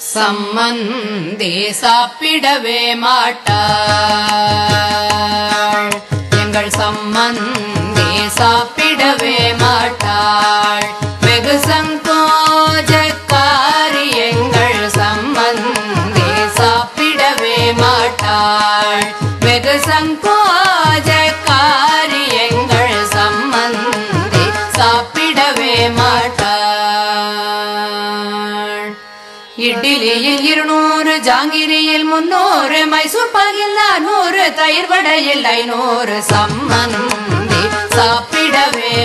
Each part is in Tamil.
சம்மந்தி சாப்பிடவே மாட்டாள் எங்கள் சம்மந்தி சாப்பிடவே மாட்டாள் வெகு சங்கோஜக்காரி எங்கள் சம்மந்தி சாப்பிடவே மாட்டாள் வெகு சங்கோஜக்காரி எங்கள் சம்மந்தி சாப்பிடவே மாட்டாள் இட்லியில் இருநூறு ஜாங்கிரியில் முன்னூறு மைசூர் பாகில் நானூறு தயிர் வடையில் ஐநூறு சம்மந்தி சாப்பிடவே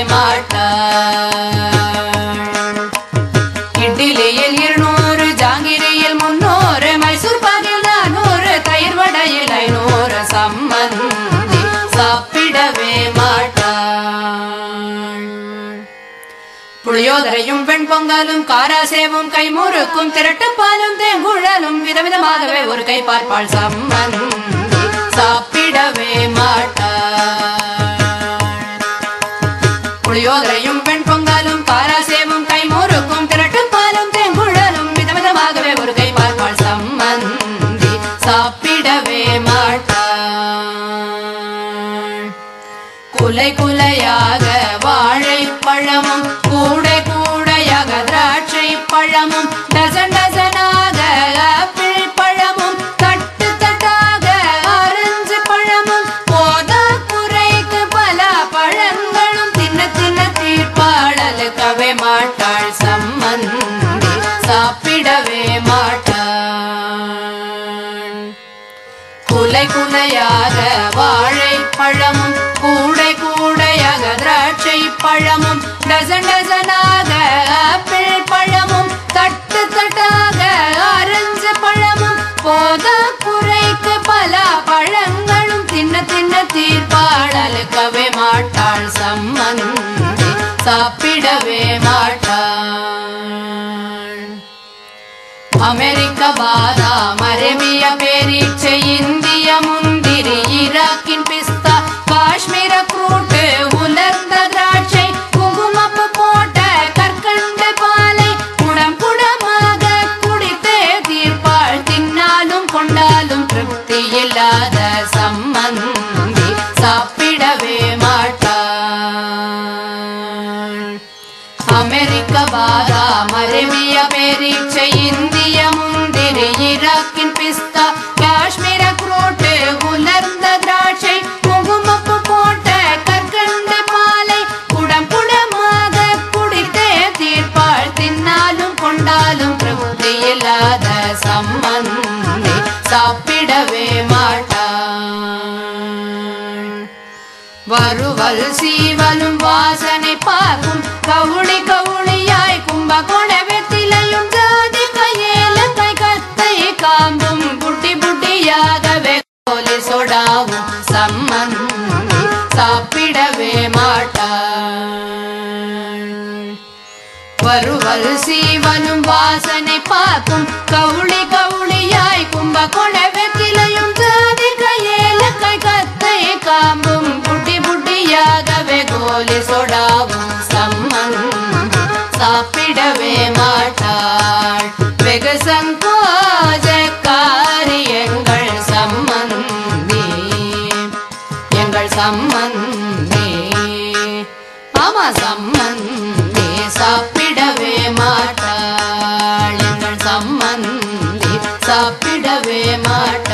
மாட்டாள் இட்லியில் இருநூறு ஜாங்கிரியில் முன்னூறு மைசூர் பாகில் நானூறு தயிர் வடையில் ஐநூறு சம்மந்தி சாப்பிடவே மாட்டாள் புளியோதரையும் வெண்பொங்கலும் காராசேவும் கைமுறுக்கும் திரட்டுப்பாலும் தேங்குழலும் விதவிதமாகவே ஒரு கை பார்ப்பாள் சம்மந்தி சாப்பிடவே மாட்டாள் புளியோதரையும் வெண்பொங்கலும் காராசேவும் கைமுறுக்கும் திரட்டுப்பாலும் தேங்குழலும் விதவிதமாகவே ஒரு கை பார்ப்பாள் சம்மந்தி சாப்பிடவே மாட்டாள் குலை குலையாக வாழைப்பழமும் கூடை கூடையாக திராட்சை பழமும் டசன் டசனாக ஆப்பிள் பழமும் தட்டு தட்டாக ஆரஞ்சு பழமும் போதா குறைக்கு பல பழங்களும் தின்ன தின்ன தீர்ப்பாடலுக்கவே மாட்டாள் சம்மந்தி சாப்பிடவே மாட்டாள் குலை குலையாக வாழைப்பழமும் கூடை கூடையாக திராட்சை பழமும் டசன் டசனாக ஆப்பிள் பழமும் தட்டு தட்டாக ஆரஞ்சு பழமும் போதா குறைக்கு பல பழங்களும் தின்ன தின்ன தீர்ப்பாடலுக்கவே மாட்டாள் சம்மந்தி சாப்பிடவே மாட்டாள் அமெரிக்க பாதாம் அரேபிய பேரீச்சை இந்திய முந்திரி ஈராக்கின் பிஸ்தா காஷ்மீர ஃப்ரூட்டு உலர்ந்த திராட்சை குங்குமப்பு போட்ட கற்கண்ட பாலை குடம் குடமாக குடித்தே தீர்ப்பாள் தின்னாலும் கொண்டாலும் திருப்தி இல்லாத சம்மந்தி சாப்பிடவே மாட்டாள் அமெரிக்க பாதாம் அரேபிய பேரீச்சை இந்திய முந்திரி ஈராக்கின் பிஸ்தா காஷ்மீர குரோட்டு உலர்ந்த திராட்சை குங்குமப்பு போட்ட கற்கண்ட பாலை குடம் குடமாக குடித்தே தீர்ப்பாள் தின்னாலும் கொண்டாலும் திருப்தி இல்லாத சம்மந்தி சாப்பிடவே மாட்டாள் வருவல் சீவலும் வாசனை பார்க்கும் கவுளி கவுளியாய் கும்ப கொணவெத்திலையும் ஜாதி கையேலங்கை கத்தை காம்பும் புட்டி புட்டியாகவே கோலி சொடாவும் சம்மந்தி சாப்பிடவே மாட்டாள் வருவல் சீவனும் வாசனை பார்க்கும் கவுளி கவுளியாய் கும்ப கொணவெத்திலையும் ஜாதி கையேலங்கை கத்தை காம்பும் புட்டி புட்டியாகவே கோலி சொடாவும் சம்மந்தி சாப்பிடவே மாட்டாள் வெகு சங்கோஜக்காரி எங்கள் சம்மந்தி எங்கள் சம்மந்தி ஆமா சம்மந்தி சாப்பிடவே மாட்டாள் எங்கள் சம்மந்தி சாப்பிடவே மாட்டாள்